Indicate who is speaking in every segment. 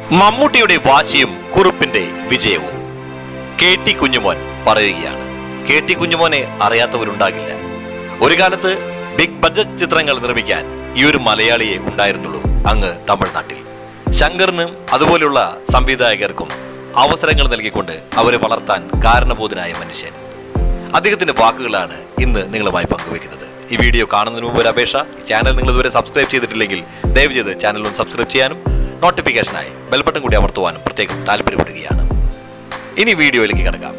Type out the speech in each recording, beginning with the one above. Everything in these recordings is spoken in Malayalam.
Speaker 1: മമ്മൂട്ടിയുടെ വാശിയും കുറുപ്പിന്റെ വിജയവും കെ ടി കുഞ്ഞുമോൻ പറയുകയാണ് കെ ടി കുഞ്ഞുമോനെ അറിയാത്തവരുണ്ടാകില്ല ഒരു കാലത്ത് ബിഗ് ബഡ്ജറ്റ് ചിത്രങ്ങൾ നിർമ്മിക്കാൻ ഈ ഒരു മലയാളിയെ ഉണ്ടായിരുന്നുള്ളൂ അങ്ങ് തമിഴ്നാട്ടിൽ ശങ്കറിനും അതുപോലെയുള്ള സംവിധായകർക്കും അവസരങ്ങൾ നൽകിക്കൊണ്ട് അവരെ വളർത്താൻ കാരണബോധനായ മനുഷ്യൻ അദ്ദേഹത്തിന്റെ വാക്കുകളാണ് ഇന്ന് നിങ്ങളുമായി പങ്കുവെക്കുന്നത് ഈ വീഡിയോ കാണുന്നതിന് മുമ്പ് ഒരു അപേക്ഷ ഈ ചാനൽ നിങ്ങൾ ഇതുവരെ സബ്സ്ക്രൈബ് ചെയ്തിട്ടില്ലെങ്കിൽ ദയവ് ചെയ്ത് ചാനൽ ഒന്ന് സബ്സ്ക്രൈബ് ചെയ്യാനും നോട്ടിഫിക്കേഷനായി ബെൽബട്ടൺ കൂടി അമർത്തുവാനും പ്രത്യേകം താല്പര്യപ്പെടുകയാണ് ഇനി വീഡിയോയിലേക്ക് കിടക്കാം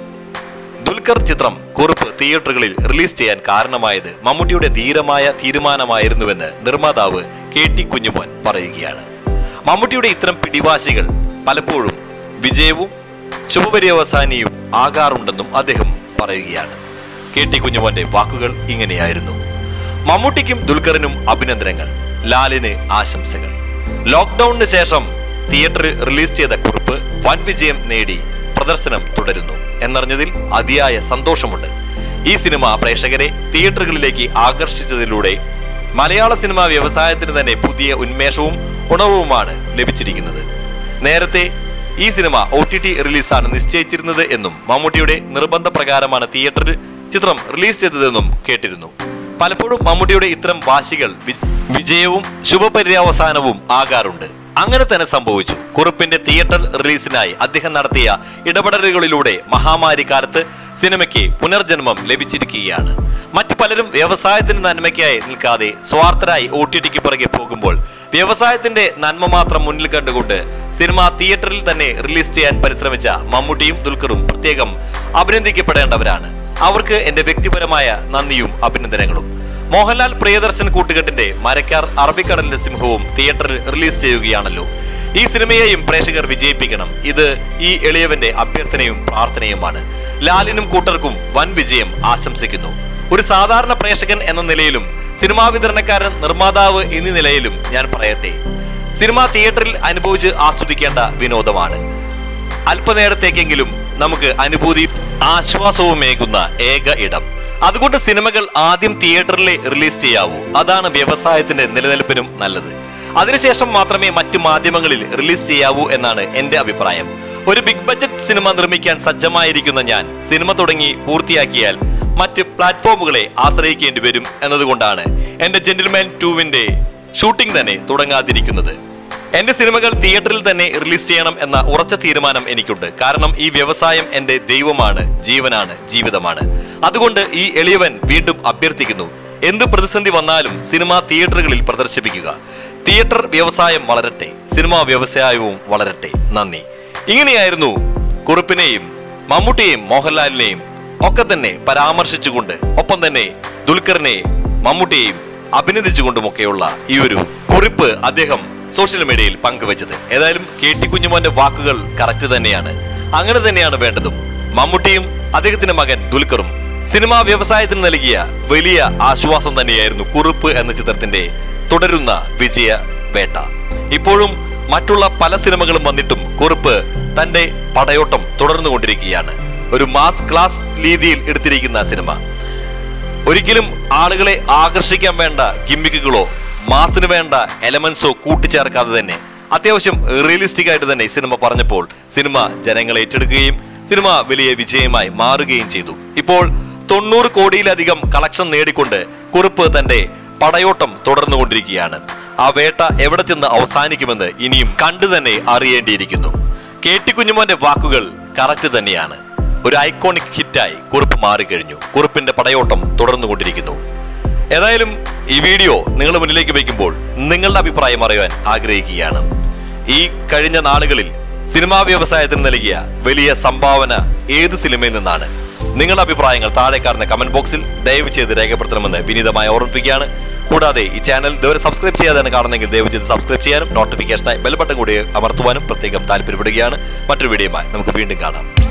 Speaker 1: ദുൽഖർ ചിത്രം കുറിപ്പ് തിയേറ്ററുകളിൽ റിലീസ് ചെയ്യാൻ കാരണമായത് മമ്മൂട്ടിയുടെ ധീരമായ തീരുമാനമായിരുന്നുവെന്ന് നിർമ്മാതാവ് കെ ടി കുഞ്ഞുമോൻ പറയുകയാണ് മമ്മൂട്ടിയുടെ ഇത്തരം പിടിവാശികൾ പലപ്പോഴും വിജയവും ശുഭപര്യവസാനിയും ആകാറുണ്ടെന്നും അദ്ദേഹം പറയുകയാണ് കെ ടി കുഞ്ഞുമോന്റെ വാക്കുകൾ ഇങ്ങനെയായിരുന്നു മമ്മൂട്ടിക്കും ദുൽഖറിനും അഭിനന്ദനങ്ങൾ ലാലിന് ആശംസകൾ ലോക്ക്ഡൌണിന് ശേഷം തിയേറ്ററിൽ റിലീസ് ചെയ്ത കുറിപ്പ് വൻ വിജയം നേടി പ്രദർശനം തുടരുന്നു എന്നറിഞ്ഞതിൽ അതിയായ സന്തോഷമുണ്ട് ഈ സിനിമ പ്രേക്ഷകരെ തിയേറ്ററുകളിലേക്ക് ആകർഷിച്ചതിലൂടെ മലയാള സിനിമാ വ്യവസായത്തിന് തന്നെ പുതിയ ഉന്മേഷവും ഉണർവുമാണ് ലഭിച്ചിരിക്കുന്നത് നേരത്തെ ഈ സിനിമ ഒ ടി ടി റിലീസാണ് നിശ്ചയിച്ചിരുന്നത് എന്നും മമ്മൂട്ടിയുടെ നിർബന്ധപ്രകാരമാണ് തിയേറ്ററിൽ ചിത്രം റിലീസ് ചെയ്തതെന്നും കേട്ടിരുന്നു പലപ്പോഴും മമ്മൂട്ടിയുടെ ഇത്തരം വാശികൾ വി- വിജയവും ശുഭപര്യവസാനവും ആകാറുണ്ട് അങ്ങനെ തന്നെ സംഭവിച്ചു കുറിപ്പിന്റെ തിയേറ്റർ റിലീസിനായി അദ്ദേഹം നടത്തിയ ഇടപെടലുകളിലൂടെ മഹാമാരി കാലത്ത് സിനിമയ്ക്ക് പുനർജന്മം ലഭിച്ചിരിക്കുകയാണ് മറ്റു പലരും വ്യവസായത്തിന് നന്മയ്ക്കായി നിൽക്കാതെ സ്വാർത്ഥരായി ഒ ടി ടിക്ക് പുറകെ പോകുമ്പോൾ വ്യവസായത്തിന്റെ നന്മ മാത്രം മുന്നിൽ കണ്ടുകൊണ്ട് സിനിമ തിയേറ്ററിൽ തന്നെ റിലീസ് ചെയ്യാൻ പരിശ്രമിച്ച മമ്മൂട്ടിയും ദുൽഖറും പ്രത്യേകം അഭിനന്ദിക്കപ്പെടേണ്ടവരാണ് അവർക്ക് എന്റെ വ്യക്തിപരമായ നന്ദിയും അഭിനന്ദനങ്ങളും മോഹൻലാൽ പ്രിയദർശൻ കൂട്ടുകെട്ടിന്റെ മരക്കാർ അറബിക്കടലിന്റെ സിംഹവും തിയേറ്ററിൽ റിലീസ് ചെയ്യുകയാണല്ലോ ഈ സിനിമയെയും പ്രേക്ഷകർ വിജയിപ്പിക്കണം ഇത് ഈ എളിയവന്റെ അഭ്യർത്ഥനയും പ്രാർത്ഥനയുമാണ് ലാലിനും കൂട്ടർക്കും വൻ വിജയം ആശംസിക്കുന്നു ഒരു സാധാരണ പ്രേക്ഷകൻ എന്ന നിലയിലും സിനിമാ വിതരണക്കാരൻ നിർമ്മാതാവ് എന്നീ നിലയിലും ഞാൻ പറയട്ടെ സിനിമ തിയേറ്ററിൽ അനുഭവിച്ച് ആസ്വദിക്കേണ്ട വിനോദമാണ് അല്പനേരത്തേക്കെങ്കിലും നമുക്ക് അനുഭൂതി ആശ്വാസവുമേകുന്ന ഏക ഇടം അതുകൊണ്ട് സിനിമകൾ ആദ്യം തിയേറ്ററിലെ റിലീസ് ചെയ്യാവൂ അതാണ് വ്യവസായത്തിന്റെ നിലനിൽപ്പിനും നല്ലത് അതിനുശേഷം മാത്രമേ മറ്റു മാധ്യമങ്ങളിൽ റിലീസ് ചെയ്യാവൂ എന്നാണ് എന്റെ അഭിപ്രായം ഒരു ബിഗ് ബഡ്ജറ്റ് സിനിമ നിർമ്മിക്കാൻ സജ്ജമായിരിക്കുന്ന ഞാൻ സിനിമ തുടങ്ങി പൂർത്തിയാക്കിയാൽ മറ്റ് പ്ലാറ്റ്ഫോമുകളെ ആശ്രയിക്കേണ്ടി വരും എന്നതുകൊണ്ടാണ് എന്റെ ജെന്റിൽമാൻ ടൂവിന്റെ ഷൂട്ടിംഗ് തന്നെ തുടങ്ങാതിരിക്കുന്നത് എന്റെ സിനിമകൾ തിയേറ്ററിൽ തന്നെ റിലീസ് ചെയ്യണം എന്ന ഉറച്ച തീരുമാനം എനിക്കുണ്ട് കാരണം ഈ വ്യവസായം എന്റെ ദൈവമാണ് ജീവനാണ് ജീവിതമാണ് അതുകൊണ്ട് ഈ എളിയവൻ വീണ്ടും അഭ്യർത്ഥിക്കുന്നു എന്ത് പ്രതിസന്ധി വന്നാലും സിനിമ തിയേറ്ററുകളിൽ പ്രദർശിപ്പിക്കുക തിയേറ്റർ വ്യവസായം വളരട്ടെ സിനിമാ വ്യവസായവും വളരട്ടെ നന്ദി ഇങ്ങനെയായിരുന്നു കുറിപ്പിനെയും മമ്മൂട്ടിയെയും മോഹൻലാലിനെയും ഒക്കെ തന്നെ പരാമർശിച്ചുകൊണ്ട് ഒപ്പം തന്നെ ദുൽഖറിനെയും മമ്മൂട്ടിയെയും അഭിനന്ദിച്ചുകൊണ്ടുമൊക്കെയുള്ള ഈ ഒരു കുറിപ്പ് അദ്ദേഹം സോഷ്യൽ മീഡിയയിൽ പങ്കുവച്ചത് ഏതായാലും കെ ടി കുഞ്ഞുമോന്റെ വാക്കുകൾ കറക്റ്റ് തന്നെയാണ് അങ്ങനെ തന്നെയാണ് വേണ്ടതും മമ്മൂട്ടിയും അദ്ദേഹത്തിന്റെ മകൻ ദുൽഖറും സിനിമാ വ്യവസായത്തിന് നൽകിയ വലിയ ആശ്വാസം തന്നെയായിരുന്നു കുറിപ്പ് എന്ന ചിത്രത്തിന്റെ തുടരുന്ന വിജയ വേട്ട ഇപ്പോഴും മറ്റുള്ള പല സിനിമകളും വന്നിട്ടും കുറിപ്പ് തന്റെ പടയോട്ടം തുടർന്നുകൊണ്ടിരിക്കുകയാണ് ഒരു മാസ് ക്ലാസ് രീതിയിൽ എടുത്തിരിക്കുന്ന സിനിമ ഒരിക്കലും ആളുകളെ ആകർഷിക്കാൻ വേണ്ട ഗിമ്മിക്കുകളോ മാസിന് വേണ്ട എലമെന്റ്സോ കൂട്ടിച്ചേർക്കാതെ തന്നെ അത്യാവശ്യം റിയലിസ്റ്റിക് ആയിട്ട് തന്നെ ഈ സിനിമ പറഞ്ഞപ്പോൾ സിനിമ ജനങ്ങളെ ഏറ്റെടുക്കുകയും സിനിമ വലിയ വിജയമായി മാറുകയും ചെയ്തു ഇപ്പോൾ തൊണ്ണൂറ് കോടിയിലധികം കളക്ഷൻ നേടിക്കൊണ്ട് കുറിപ്പ് തന്റെ പടയോട്ടം തുടർന്നുകൊണ്ടിരിക്കുകയാണ് ആ വേട്ട എവിടെ ചെന്ന് അവസാനിക്കുമെന്ന് ഇനിയും കണ്ടു തന്നെ അറിയേണ്ടിയിരിക്കുന്നു കെ ടി കുഞ്ഞുമോന്റെ വാക്കുകൾ കറക്റ്റ് തന്നെയാണ് ഒരു ഐക്കോണിക് ഹിറ്റായി കുറിപ്പ് മാറിക്കഴിഞ്ഞു കുറിപ്പിന്റെ പടയോട്ടം തുടർന്നുകൊണ്ടിരിക്കുന്നു ഏതായാലും ഈ വീഡിയോ നിങ്ങളുടെ മുന്നിലേക്ക് വയ്ക്കുമ്പോൾ നിങ്ങളുടെ അഭിപ്രായം അറിയാൻ ആഗ്രഹിക്കുകയാണ് ഈ കഴിഞ്ഞ നാളുകളിൽ സിനിമാ വ്യവസായത്തിന് നൽകിയ വലിയ സംഭാവന ഏത് സിനിമയിൽ നിന്നാണ് നിങ്ങളുടെ അഭിപ്രായങ്ങൾ താഴെ കാണുന്ന കമന്റ് ബോക്സിൽ ദയവ് ചെയ്ത് രേഖപ്പെടുത്തണമെന്ന് വിനീതമായി ഓർമ്മിപ്പിക്കുകയാണ് കൂടാതെ ഈ ചാനൽ ഇതുവരെ സബ്സ്ക്രൈബ് ചെയ്യാതെയാണ് കാണുന്നെങ്കിൽ ദയവ് ചെയ്ത് സബ്സ്ക്രൈബ് ചെയ്യാനും നോട്ടിഫിക്കേഷനായി ബെൽ ബട്ടൺ കൂടി അമർത്തുവാനും പ്രത്യേകം താല്പര്യപ്പെടുകയാണ് മറ്റൊരു വീഡിയോയുമായി നമുക്ക് വീണ്ടും കാണാം